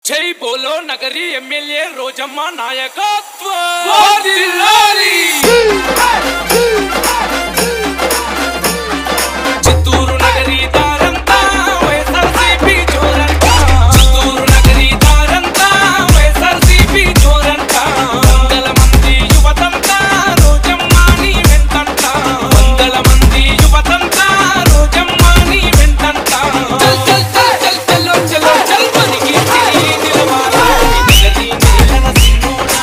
జై బోలో నగరి ఎమ్మెల్యే రోజమ్మ నాయకత్వం చిత్తూరు నగరి దారంతా వైఎస్ఆర్సీపీ జోరంతా చిత్తూరు నగరి దారంతా వైఎస్ఆర్సీపీ జోరంతా వందల మంది యువతంతా రోజమ్మ నీ వెంటంతా వందల మంది యువతంతా రోజమ్మ నీ వెంటంతా చల్ చల్ చల్ చల్ చలో చలో చల్ పనికి నిలవాలా నగరి నేలన సిన్నోడా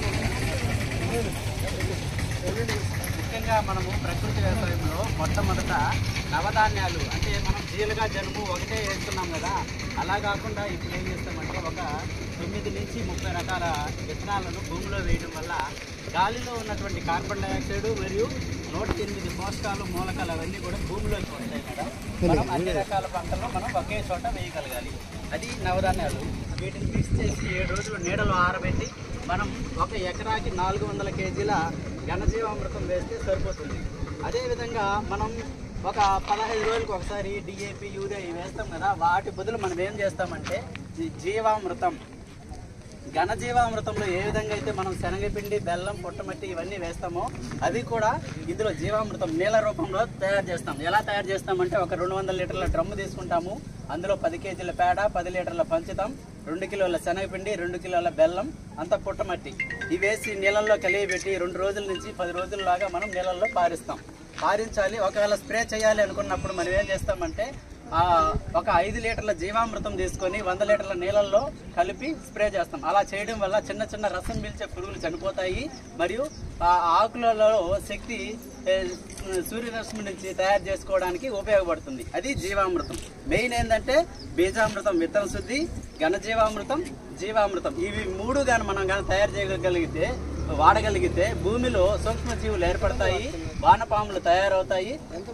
ముఖ్యంగా మనము ప్రకృతి వ్యవసాయంలో మొట్టమొదట నవధాన్యాలు అంటే మనం జీలుగా జనుము ఒకటే వేస్తున్నాం కదా అలా కాకుండా ఇప్పుడు ఏం చేస్తామంటే ఒక తొమ్మిది నుంచి ముప్పై రకాల విత్తనాలను భూమిలో వేయడం వల్ల గాలిలో ఉన్నటువంటి కార్బన్ డైఆక్సైడ్ మరియు నూట ఎనిమిది పోషకాలు మూలకాలు అవన్నీ కూడా భూమిలోకి వస్తాయి కదా మనం అన్ని రకాల పంటలు మనం ఒకే చోట వేయగలగాలి అది నవధాన్యాలు వీటిని మిక్స్ చేసి ఏడు రోజులు నీడలో ఆరబెట్టి మనం ఒక ఎకరాకి నాలుగు వందల కేజీల ఘనజీవామృతం వేస్తే సరిపోతుంది అదేవిధంగా మనం ఒక పదహైదు రోజులకు ఒకసారి డిఏపి యూరియా ఇవి వేస్తాం కదా వాటి బదులు మనం ఏం చేస్తామంటే ఈ జీవామృతం ఘనజీవామృతంలో ఏ విధంగా అయితే మనం శనగపిండి బెల్లం పుట్టమట్టి ఇవన్నీ వేస్తామో అది కూడా ఇందులో జీవామృతం నీళ్ళ రూపంలో తయారు చేస్తాం ఎలా తయారు చేస్తామంటే ఒక రెండు వందల లీటర్ల డ్రమ్ము తీసుకుంటాము అందులో పది కేజీల పేడ పది లీటర్ల పంచుతాం రెండు కిలోల శనగపిండి రెండు కిలోల బెల్లం అంత పుట్టమట్టి ఇవి వేసి నీళ్ళల్లో కలియబెట్టి రెండు రోజుల నుంచి పది రోజుల్లాగా మనం నీళ్ళల్లో పారిస్తాం పారించాలి ఒకవేళ స్ప్రే చేయాలి అనుకున్నప్పుడు మనం ఏం చేస్తామంటే ఆ ఒక ఐదు లీటర్ల జీవామృతం తీసుకొని వంద లీటర్ల నీళ్ళల్లో కలిపి స్ప్రే చేస్తాం అలా చేయడం వల్ల చిన్న చిన్న రసం పీల్చే పురుగులు చనిపోతాయి మరియు ఆ ఆకులలో శక్తి ఏ, సూర్యరశ్మి నుంచి తయారు చేసుకోవడానికి ఉపయోగపడుతుంది అది జీవామృతం మెయిన్ ఏంటంటే బీజామృతం విత్తన శుద్ధి ఘనజీవామృతం జీవామృతం ఇవి మూడు కానీ మనం కానీ తయారు చేయగలిగితే వాడగలిగితే భూమిలో సూక్ష్మజీవులు ఏర్పడతాయి వానపాములు తయారవుతాయి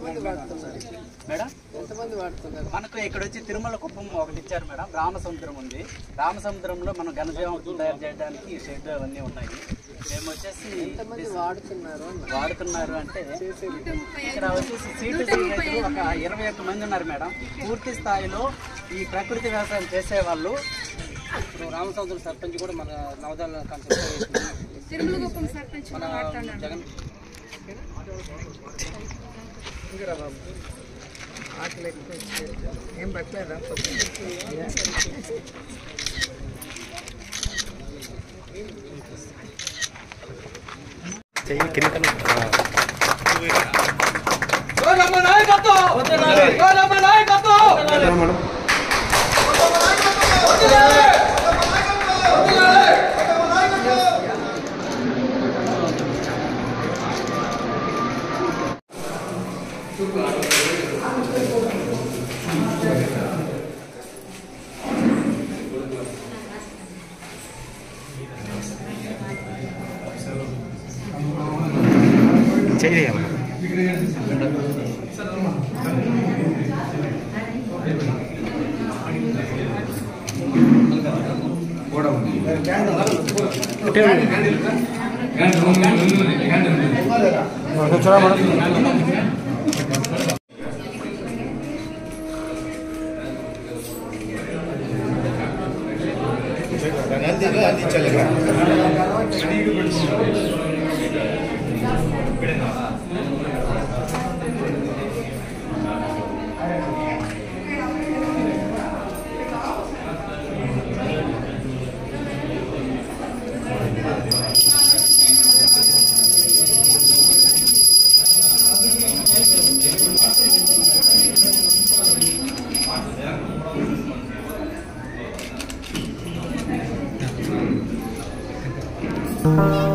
మేడం మనకు ఇక్కడ వచ్చి తిరుమల కుప్పం ఒకటి ఇచ్చారు మేడం రామసముద్రం ఉంది రామసముద్రంలో మనం ఘనజీవామృతం తయారు చేయడానికి ఈ షెడ్ అవన్నీ ఉన్నాయి మేము వచ్చేసి వాడుతున్నారు అంటే ఇక్కడ వచ్చేసి సీటు రైతులు ఒక ఇరవై ఒక్క మంది ఉన్నారు మేడం పూర్తి స్థాయిలో ఈ ప్రకృతి వ్యవసాయం చేసే వాళ్ళు ఇప్పుడు రామసముద్రం సర్పంచ్ కూడా మన నవదాల కాన్సెప్ట్ తిరుమలగుప్పం సర్పంచ్ మన జగన్ Thank